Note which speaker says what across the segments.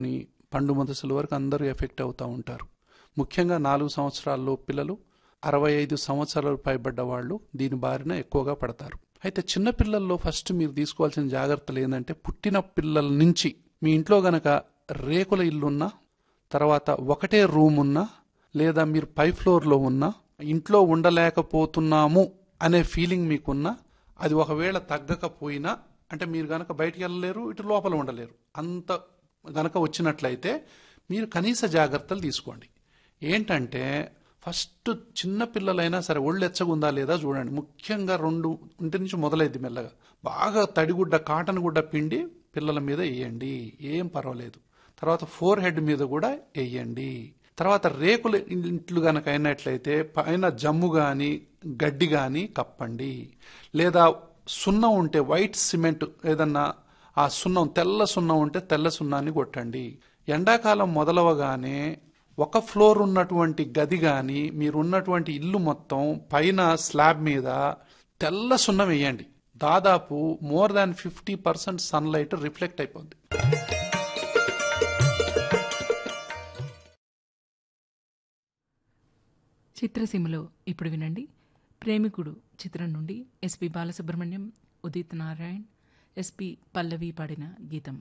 Speaker 1: ని పండు ముదసల వరకు అందరూ ఎఫెక్ట్ అవుతూ ఉంటారు ముఖ్యంగా నాలుగు సంవత్సరాల్లో పిల్లలు అరవై ఐదు సంవత్సరాలు పైబడ్డ వాళ్ళు దీని బారిన ఎక్కువగా పడతారు అయితే చిన్న పిల్లల్లో ఫస్ట్ మీరు తీసుకోవాల్సిన జాగ్రత్తలు ఏంటంటే పుట్టిన పిల్లల నుంచి మీ ఇంట్లో గనక రేకుల ఇల్లున్నా తర్వాత ఒకటే రూమ్ ఉన్నా లేదా మీరు పై ఫ్లోర్లో ఉన్నా ఇంట్లో ఉండలేకపోతున్నాము అనే ఫీలింగ్ మీకున్నా అది ఒకవేళ తగ్గకపోయినా అంటే మీరు గనక బయటికి వెళ్ళలేరు ఇటు లోపల ఉండలేరు అంత గనక వచ్చినట్లయితే మీరు కనీస జాగ్రత్తలు తీసుకోండి ఏంటంటే ఫస్ట్ చిన్న పిల్లలైనా సరే ఒళ్ళు ఎచ్చగుందా లేదా చూడండి ముఖ్యంగా రెండు ఇంటి నుంచి మొదలైద్ది మెల్లగా బాగా తడిగుడ్డ కాటన్ గుడ్డ పిండి పిల్లల మీద వేయండి ఏం పర్వాలేదు తర్వాత ఫోర్ హెడ్ మీద కూడా వేయండి తర్వాత రేకుల ఇంట్లు గనక అయినట్లయితే పైన జమ్ము గాని గడ్డి గాని కప్పండి లేదా సున్నం ఉంటే వైట్ సిమెంట్ ఏదన్నా ఆ సున్నం తెల్ల సున్నం ఉంటే తెల్ల సున్నాన్ని కొట్టండి ఎండాకాలం మొదలవగానే ఒక ఫ్లోర్ ఉన్నటువంటి గది గాని మీరున్నటువంటి ఇల్లు మొత్తం పైన స్లాబ్ మీద తెల్ల సున్నం వేయండి దాదాపు more than fifty percent sunlight reflect అయిపోద్ది
Speaker 2: చిత్రసీమలో ఇప్పుడు వినండి ప్రేమికుడు చిత్రం నుండి ఎస్పి బాలసుబ్రహ్మణ్యం ఉదిత్ నారాయణ్ ఎస్పి పల్లవి పాడిన గీతం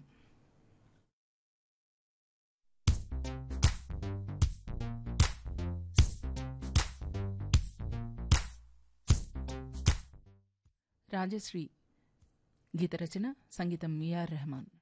Speaker 2: రాజశ్రీ గీత రచన సంగీతం మియార్ రెహమాన్